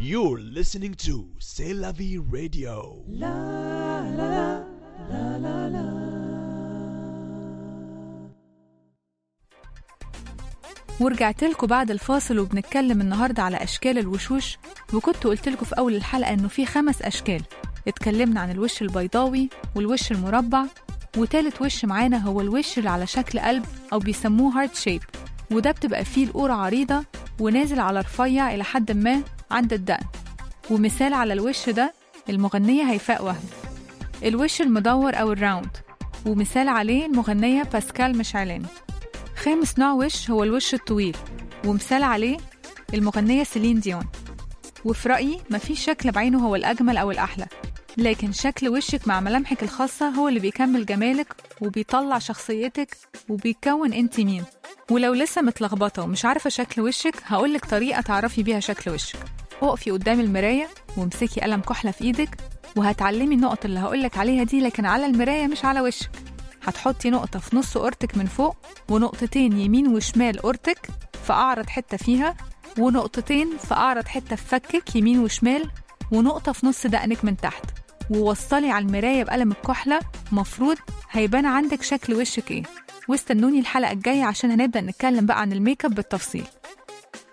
You're listening to C'est la vie radio. ورجعت لكم بعد الفاصل وبنتكلم النهارده على اشكال الوشوش وكنت قلت لكم في اول الحلقه انه في خمس اشكال اتكلمنا عن الوش البيضاوي والوش المربع وتالت وش معانا هو الوش اللي على شكل قلب او بيسموه هارت شيب وده بتبقى فيه القورة عريضة ونازل على رفيع إلى حد ما عند الدقن ومثال على الوش ده المغنية هيفاء وهبي الوش المدور أو الراوند ومثال عليه المغنية باسكال مشعلاني خامس نوع وش هو الوش الطويل ومثال عليه المغنية سيلين ديون وفي رأيي مفيش شكل بعينه هو الأجمل أو الأحلى لكن شكل وشك مع ملامحك الخاصة هو اللي بيكمل جمالك وبيطلع شخصيتك وبيكون انت مين ولو لسه متلخبطة ومش عارفة شكل وشك هقولك طريقة تعرفي بيها شكل وشك اقفي قدام المراية وامسكي قلم كحلة في ايدك وهتعلمي النقط اللي هقولك عليها دي لكن على المراية مش على وشك هتحطي نقطة في نص قورتك من فوق ونقطتين يمين وشمال قورتك في أعرض حتة فيها ونقطتين في أعرض حتة في فكك يمين وشمال ونقطة في نص دقنك من تحت ووصلي على المراية بقلم الكحلة مفروض هيبان عندك شكل وشك ايه واستنوني الحلقة الجاية عشان هنبدأ نتكلم بقى عن الميك اب بالتفصيل